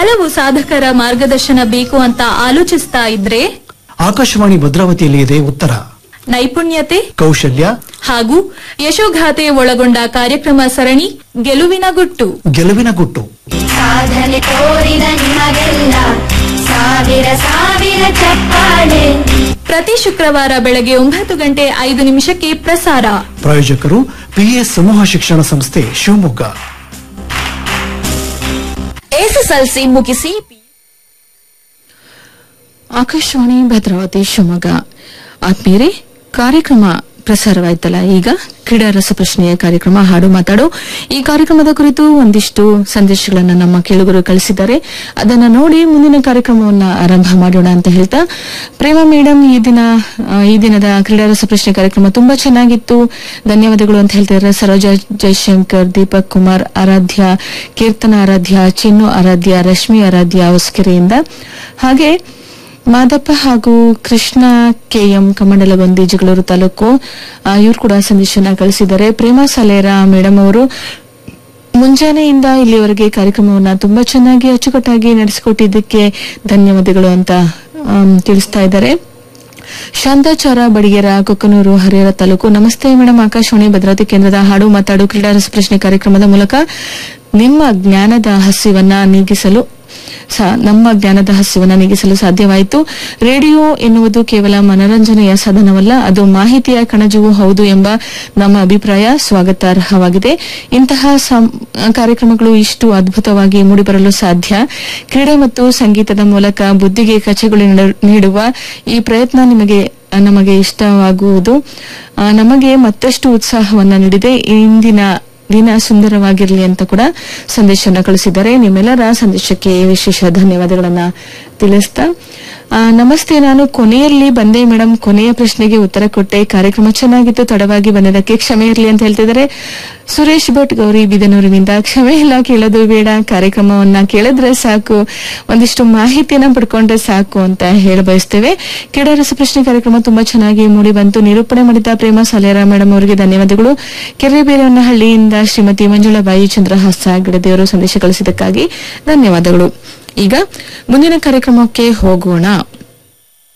ಹಲವು ಸಾಧಕರ ಮಾರ್ಗದರ್ಶನ ಬೇಕು ಅಂತ ಆಲೋಚಿಸ್ತಾ ಇದ್ರೆ ಆಕಾಶವಾಣಿ ಭದ್ರಾವತಿಯಲ್ಲಿ ಇದೆ ಉತ್ತರ ನೈಪುಣ್ಯತೆ ಕೌಶಲ್ಯ ಹಾಗೂ ಯಶೋಗಾಥೆ ಒಳಗೊಂಡ ಕಾರ್ಯಕ್ರಮ ಸರಣಿ ಗೆಲುವಿನ ಗುಟ್ಟು ಗೆಲುವಿನ ಗುಟ್ಟು ಸಾಧನೆ ತೋರಿದ ನಿಮಗೆಲ್ಲ ಸಾವಿರ ಸಾವಿರ ಚಪ್ಪಾಳೆ ಪ್ರತಿ ಶುಕ್ರವಾರ ಬೆಳಗ್ಗೆ ಒಂಬತ್ತು ಗಂಟೆ ಐದು ನಿಮಿಷಕ್ಕೆ ಪ್ರಸಾರ ಪ್ರಾಯೋಜಕರು ಪಿಎಸ್ ಸಮೂಹ ಶಿಕ್ಷಣ ಸಂಸ್ಥೆ ಶಿವಮೊಗ್ಗ ಎಸ್ಎಸ್ಎಲ್ಸಿ ಮುಗಿಸಿ ಆಕಾಶವಾಣಿ ಭದ್ರಾವತಿ ಶಿವಮೊಗ್ಗ ಆತ್ಮೀಯರೇ ಕಾರ್ಯಕ್ರಮ ಪ್ರಸಾರವಾಯ್ತಲ್ಲ ಈಗ ಕ್ರೀಡಾ ರಸಪ್ರಶ್ನೆಯ ಕಾರ್ಯಕ್ರಮ ಹಾಡು ಮಾತಾಡು ಈ ಕಾರ್ಯಕ್ರಮದ ಕುರಿತು ಒಂದಿಷ್ಟು ಸಂದೇಶಗಳನ್ನು ನಮ್ಮ ಕೇಳುಗರು ಕಳಿಸಿದ್ದಾರೆ ಅದನ್ನ ನೋಡಿ ಮುಂದಿನ ಕಾರ್ಯಕ್ರಮವನ್ನ ಆರಂಭ ಮಾಡೋಣ ಅಂತ ಹೇಳ್ತಾ ಪ್ರೇಮ ಮೇಡಮ್ ಈ ದಿನ ಆ, ಈ ದಿನದ ಕ್ರೀಡಾ ರಸಪ್ರಶ್ನೆ ಕಾರ್ಯಕ್ರಮ ತುಂಬಾ ಚೆನ್ನಾಗಿತ್ತು ಧನ್ಯವಾದಗಳು ಅಂತ ಹೇಳ್ತಿದ್ದಾರೆ ಸರೋಜಾ ಜಯಶಂಕರ್ ದೀಪಕ್ ಕುಮಾರ್ ಆರಾಧ್ಯ ಕೀರ್ತನ ಆರಾಧ್ಯ ಚಿನ್ನು ಆರಾಧ್ಯ ರಶ್ಮಿ ಆರಾಧ್ಯ ಹೊಸಕೆರೆಯಿಂದ ಹಾಗೆ ಮಾದಪ್ಪ ಹಾಗೂ ಕೃಷ್ಣ ಕೆಎಂ ಕಮಂಡಲಗೊಂದಿ ಜಗಳೂರು ತಾಲೂಕು ಇವರು ಕೂಡ ಸಂದೇಶನ ಕಳಿಸಿದ್ದಾರೆ ಪ್ರೇಮ ಸಲೇರ ಮೇಡಮ್ ಅವರು ಮುಂಜಾನೆಯಿಂದ ಇಲ್ಲಿವರೆಗೆ ಕಾರ್ಯಕ್ರಮವನ್ನ ತುಂಬಾ ಚೆನ್ನಾಗಿ ಅಚ್ಚುಕಟ್ಟಾಗಿ ನಡೆಸಿಕೊಟ್ಟಿದ್ದಕ್ಕೆ ಧನ್ಯವಾದಗಳು ಅಂತ ಆಮ್, ತಿಳಿಸ್ತಾ ಇದ್ದಾರೆ ಶಾಂತಾಚಾರ ಬಡಿಗೆರ ಕೊಕ್ಕನೂರು ಹರಿಹರ ತಾಲೂಕು ನಮಸ್ತೆ ಮೇಡಮ್ ಆಕಾಶವಾಣಿ ಭದ್ರಾವತಿ ಕೇಂದ್ರದ ಹಾಡು ಮಾತಾಡು ಕ್ರೀಡಾ ರಸಪ್ರಶ್ನೆ ಕಾರ್ಯಕ್ರಮದ ಮೂಲಕ ನಿಮ್ಮ ಜ್ಞಾನದ ಹಸಿವನ್ನ ನೀಗಿಸಲು ಸ- ನಮ್ಮ ಜ್ಞಾನದ ಹಸಿವನ್ನ ನೀಗಿಸಲು ಸಾಧ್ಯವಾಯಿತು ರೇಡಿಯೋ ಎನ್ನುವುದು ಕೇವಲ ಮನರಂಜನೆಯ ಸಾಧನವಲ್ಲ ಅದು ಮಾಹಿತಿಯ ಕಣಜವೂ ಹೌದು ಎಂಬ ನಮ್ಮ ಅಭಿಪ್ರಾಯ ಸ್ವಾಗತಾರ್ಹವಾಗಿದೆ ಇಂತಹ ಸಂ- ಕಾರ್ಯಕ್ರಮಗಳು ಇಷ್ಟು ಅದ್ಭುತವಾಗಿ ಮೂಡಿಬರಲು ಸಾಧ್ಯ ಕ್ರೀಡೆ ಮತ್ತು ಸಂಗೀತದ ಮೂಲಕ ಬುದ್ಧಿಗೆ ಕಚೆಗಳು ನೀಡ- ನೀಡುವ ಈ ಪ್ರಯತ್ನ ನಿಮಗೆ ನಮಗೆ ಇಷ್ಟವಾಗುವುದು ಆ, ನಮಗೆ ಮತ್ತಷ್ಟು ಉತ್ಸಾಹವನ್ನ ನೀಡಿದೆ ಇಂದಿನ ದಿನ ಸುಂದರವಾಗಿರಲಿ ಅಂತ ಕೂಡ ಸಂದೇಶವನ್ನ ಕಳಿಸಿದ್ದಾರೆ ನಿಮ್ಮೆಲ್ಲರ ಸಂದೇಶಕ್ಕೆ ವಿಶೇಷ ಧನ್ಯವಾದಗಳನ್ನ ತಿಳಿಸ್ತಾ ಆ, ನಮಸ್ತೆ ನಾನು ಕೊನೆಯಲ್ಲಿ ಬಂದೆ ಮೇಡಮ್ ಕೊನೆಯ ಪ್ರಶ್ನೆಗೆ ಉತ್ತರ ಕೊಟ್ಟೆ ಕಾರ್ಯಕ್ರಮ ಚೆನ್ನಾಗಿತ್ತು ತಡವಾಗಿ ಬಂದಿದ್ದಕ್ಕೆ ಕ್ಷಮೆ ಇರಲಿ ಅಂತ ಹೇಳ್ತಿದ್ದಾರೆ ಸುರೇಶ್ ಭಟ್ ಗೌರಿ ಬಿದನೂರಿನಿಂದ ಕ್ಷಮೆ ಎಲ್ಲ ಕೇಳೋದು ಬೇಡ ಕಾರ್ಯಕ್ರಮವನ್ನ ಕೇಳಿದ್ರೆ ಸಾಕು ಒಂದಿಷ್ಟು ಮಾಹಿತಿಯನ್ನ ಪಡ್ಕೊಂಡ್ರೆ ಸಾಕು ಅಂತ ಹೇಳ ಬಯಸ್ತೇವೆ ಕ್ರೀಡಾ ರಸಪ್ರಶ್ನೆ ಕಾರ್ಯಕ್ರಮ ತುಂಬಾ ಚೆನ್ನಾಗಿ ಮೂಡಿ ಬಂತು ನಿರೂಪಣೆ ಮಾಡಿದ ಪ್ರೇಮ ಸಾಲೇರ ಮೇಡಮ್ ಅವರಿಗೆ ಧನ್ಯವಾದಗಳು ಕೆರೆಬೇರವನಹಳ್ಳಿಯಿಂದ ಶ್ರೀಮತಿ ಮಂಜುಳಾಬಾಯಿ ಚಂದ್ರಹಾಸ ಗಿಡದೇವರು ಸಂದೇಶ ಕಳಿಸಿದ್ದಕ್ಕಾಗಿ ಧನ್ಯವಾದಗಳು ಈಗ ಮುಂದಿನ ಕಾರ್ಯಕ್ರಮಕ್ಕೆ ಹೋಗೋಣ